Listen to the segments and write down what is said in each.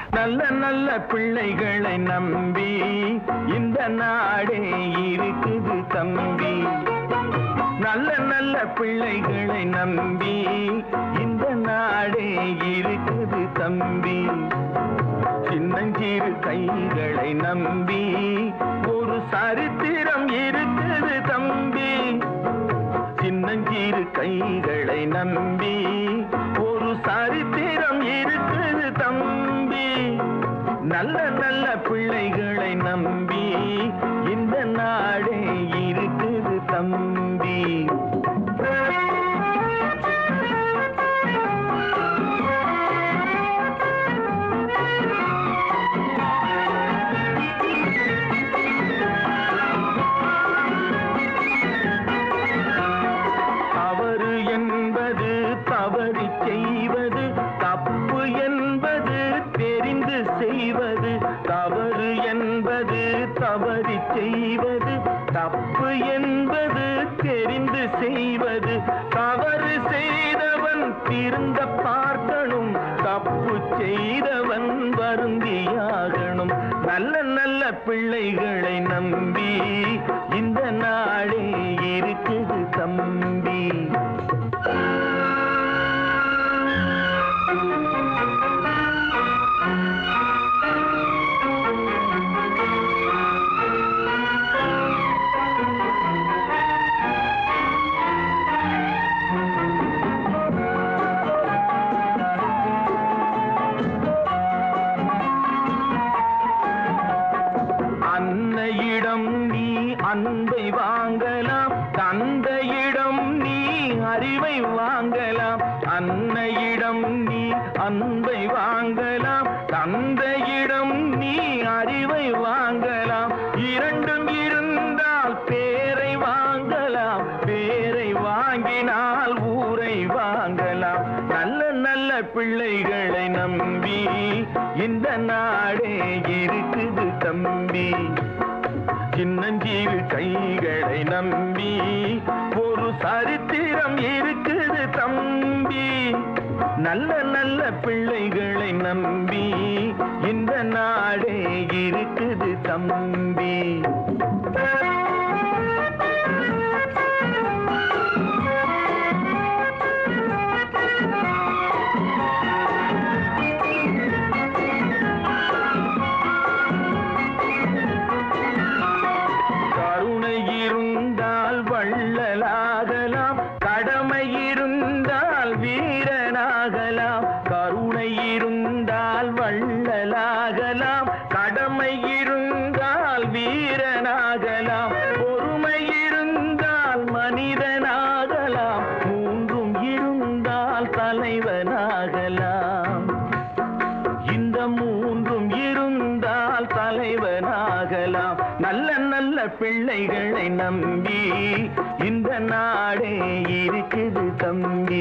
நல்ல நல்ல பிள்ளைகளை நம்பி இந்த நாடே இருக்குது தம்பி நல்ல நல்ல பிள்ளைகளை நம்பி இந்த நாடே இருக்குது தம்பி சின்னஞ்சிறு கைகளை நம்பி ஒரு சரித்திரம் இருக்குது தம்பி சின்னஞ்சிறு கைகளை நம்பி ஒரு சரித்திரம் இருக்குது தம்பி நல்ல நல்ல பிள்ளைகளை நம்பி இந்த நாடே இருக்குது தம்பி தவறு என்பது தவறி செய்வது தப்பு என்பது தெரிந்து செய்வது தவறு என்பது தவறி செய்வது தப்பு என்பது தெரிந்து செய்வது தவறு செய்தவன் திருந்த பார்க்கணும் தப்பு செய்தவன் வருந்தியாகணும் நல்ல நல்ல பிள்ளைகளை நம்பி இந்த நாடே இருக்குது தம்பி அன்னையிடம் நீ அன்பை வாங்கலாம் தந்தையிடம் நீ அறிவை வாங்கலாம் அன்னையிடம் நீ அன்பை வாங்கலாம் தந்தையிடம் நீ அறிவை வாங்கலாம் இரண்டும் இருந்தால் பேரை வாங்கலாம் பேரை வாங்கினால் ஊரை வாங்கலாம் நல்ல நல்ல பிள்ளைகளை நம்பி இந்த நாடே இருக்குது தம்பி சின்னஞ்சிறு கைகளை நம்பி ஒரு சரித்திரம் இருக்குது தம்பி நல்ல நல்ல பிள்ளைகளை நம்பி இந்த நாடே இருக்குது தம்பி கருணை இருந்தால் வள்ளலாகலாம் கடமை இருந்தால் வீரனாகலாம் கருணை இருந்தால் வள்ளலாகலாம் கடமை இருந்தால் வீரனாகலாம் பொறுமை இருந்தால் மனிதனாகலாம் மூன்றும் இருந்தால் தலைவனாகலாம் இந்த மூன்றும் இருந்தால் தலைவனாகலாம் நல்ல நல்ல பிள்ளைகளை நம்பி இந்த நாடே இருக்குது தம்பி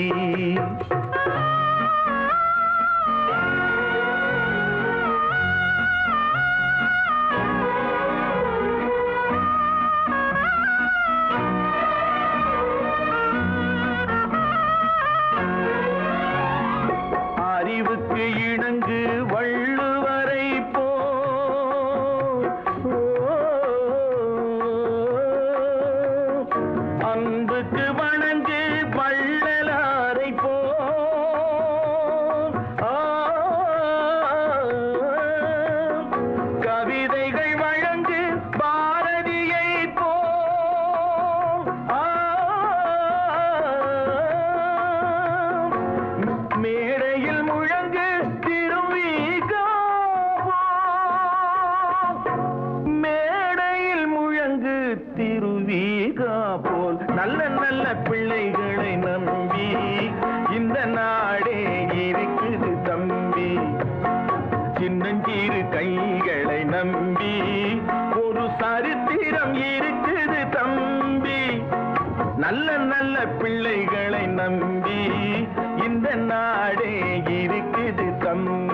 அறிவுக்கு இணங்கு வள்ளுவரை போ அன்புக்கு வணங்கு வள்ளலாரை போ கவிதைகள் வழங்கு பாரதியை போ மேடையில் முழங்கு திருவிகா மேடையில் முழங்கு திருவிகா போல் நல்ல நல்ல பிள்ளைகளை நம்பி இந்த நாடே இருக்குது தம்பி சின்னஞ்சிறு கைகளை நம்பி ஒரு சரித்திரம் இருக்குது தம்பி நல்ல நல்ல பிள்ளைகளை நம்பி இந்த நாடே இருக்குது தம்பி